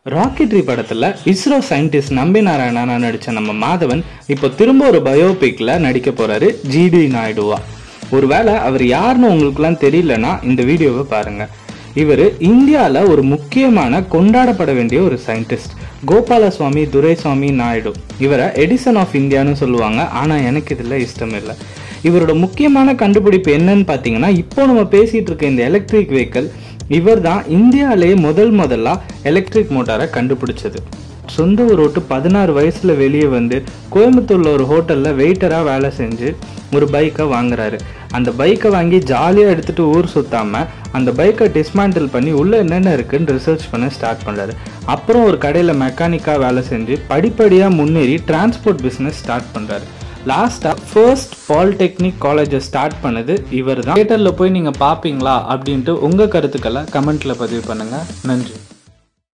rocketry படத்துல ISRO scientist நம்பி நாராயணனா நடிச்ச நம்ம மாதவன் இப்போ திரும்ப ஒரு பயோபிக்ல நடிக்க போறாரு ஜிடி நாயுடுவா ஒருவேளை அவர் யாருன்னு உங்களுக்குலாம் தெரியலனா இந்த வீடியோவை பாருங்க இவர் இந்தியாவில் ஒரு முக்கியமான கொண்டாடப்பட வேண்டிய ஒரு சயின்டிஸ்ட் கோபாலசுவாமி துரைசுவாமி நாயுடு இவரை எடிசன் ஆஃப் இந்தியான்னு சொல்லுவாங்க ஆனால் எனக்கு இதில் இஷ்டம் இல்லை இவரோட முக்கியமான கண்டுபிடிப்பு என்னன்னு பார்த்தீங்கன்னா இப்போ நம்ம பேசிட்டு இருக்க இந்த எலக்ட்ரிக் வெஹிக்கிள் இவர் தான் இந்தியாவிலேயே முதல் முதலா எலக்ட்ரிக் மோட்டாரை கண்டுபிடிச்சது சொந்த ஊர் விட்டு பதினாறு வயசுல வெளியே வந்து கோயம்புத்தூர்ல ஒரு ஹோட்டல்ல வெயிட்டரா வேலை செஞ்சு ஒரு பைக்கை வாங்குறாரு அந்த பைக்கை வாங்கி ஜாலியாக எடுத்துட்டு ஊர் சுத்தாம அந்த பைக்கை டிஸ்மேண்டில் பண்ணி உள்ள என்னென்ன இருக்குன்னு ரிசர்ச் பண்ண ஸ்டார்ட் பண்றாரு அப்புறம் ஒரு கடையில் மெக்கானிக்காக வேலை செஞ்சு படிப்படியாக முன்னேறி டிரான்ஸ்போர்ட் பிஸ்னஸ் ஸ்டார்ட் பண்றாரு லாஸ்ட்டாக ஃபர்ஸ்ட் பாலிடெக்னிக் காலேஜை ஸ்டார்ட் பண்ணது இவர் தான் தியேட்டரில் போய் நீங்கள் பார்ப்பீங்களா அப்படின்ட்டு உங்கள் கருத்துக்களை கமெண்ட்டில் பதிவு பண்ணுங்கள் நன்றி